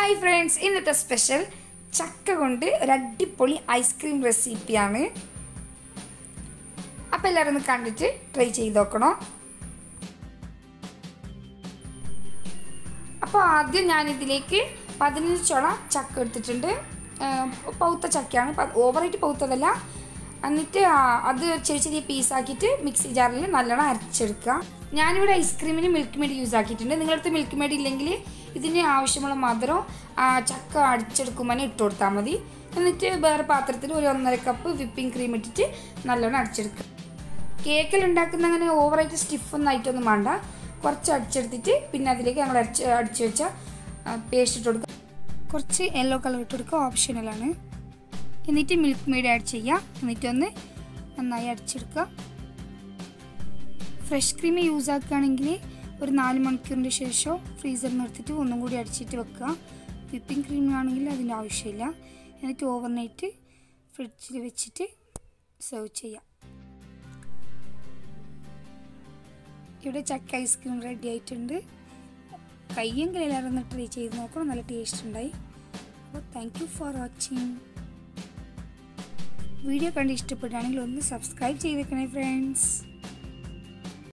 hi friends ഇന്നത്തെ special ചക്ക കൊണ്ട് ഒരു അടിപൊളി ഐസ്ക്രീം റെസിപ്പിയാണ് അപ്പോൾ എല്ലാവരും ഒന്ന് കണ്ടിട്ട് ട്രൈ ചെയ്ത് നോക്കണം അപ്പോൾ ആദ്യം ഞാനിതിലേക്ക് പതിനഞ്ച് ചുള ചക്ക എടുത്തിട്ടുണ്ട് ആ, പൗത്ത ചക്കയാണ് പ- ഓവറായിട്ട് പൗത്തതല്ല എന്നിട്ട് ആ, അത് ചെറിയ ചെറിയ പീസാക്കിയിട്ട് മിക്സി ജാറിൽ നല്ലോണം അരച്ചെടുക്കുക ഞാനിവിടെ ഐസ്ക്രീമിന് മിൽക്ക് മെയ്ഡ് യൂസ് ആക്കിയിട്ടുണ്ട് നിങ്ങളടുത്ത് മിൽക്ക് മെയ്ഡ് ഇല്ലെങ്കിൽ ഇതിന് ആവശ്യമുള്ള മധുരം ആ, ചക്ക അടിച്ചെടുക്കുമ്പോൾ ഇട്ട് കൊടുത്താൽ മതി എന്നിട്ട് വേറെ പാത്രത്തിൽ ഒരു ഒന്നര കപ്പ് വിപ്പിംഗ് ക്രീം ഇട്ടിട്ട് നല്ലോണം അടിച്ചെടുക്കുക കേക്കിൽ ഉണ്ടാക്കുന്ന അങ്ങനെ ഓവറായിട്ട് സ്റ്റിഫൊന്നും ആയിട്ടൊന്നും വേണ്ട കുറച്ച് അടിച്ചെടുത്തിട്ട് പിന്നെ അതിലേക്ക് ഞങ്ങൾ അടിച്ച് അടിച്ച് വെച്ച പേസ്റ്റ് ഇട്ട് കൊടുക്കുക കുറച്ച് യെല്ലോ കളർ ഇട്ട് കൊടുക്കുക ഓപ്ഷണലാണ് എന്നിട്ട് മിൽക്ക് മെയ്ഡ് ആഡ് ചെയ്യുക എന്നിട്ട് ഒന്ന് നന്നായി അടിച്ചെടുക്കുക ഫ്രഷ് ക്രീം യൂസ് ആക്കുകയാണെങ്കിൽ ഒരു നാല് മണിക്കൂറിൻ്റെ ശേഷം ഫ്രീസറിൽ നിർത്തിയിട്ട് ഒന്നും കൂടി അടിച്ചിട്ട് വെക്കുക വിപ്പിംഗ് ക്രീം ആണെങ്കിൽ അതിൻ്റെ ആവശ്യമില്ല എന്നിട്ട് ഓവർനൈറ്റ് ഫ്രിഡ്ജിൽ വെച്ചിട്ട് സെർവ് ചെയ്യാം ഇവിടെ ചക്ക ഐസ്ക്രീം റെഡി ആയിട്ടുണ്ട് കയ്യെങ്കിലും എല്ലാവരും ഒന്ന് ട്രൈ ചെയ്ത് നോക്കണം നല്ല ടേസ്റ്റ് ഉണ്ടായി അപ്പോൾ thank you for watching video കണ്ട് ഇഷ്ടപ്പെടുകയാണെങ്കിൽ ഒന്ന് സബ്സ്ക്രൈബ് ചെയ്തേക്കണേ ഫ്രണ്ട്സ്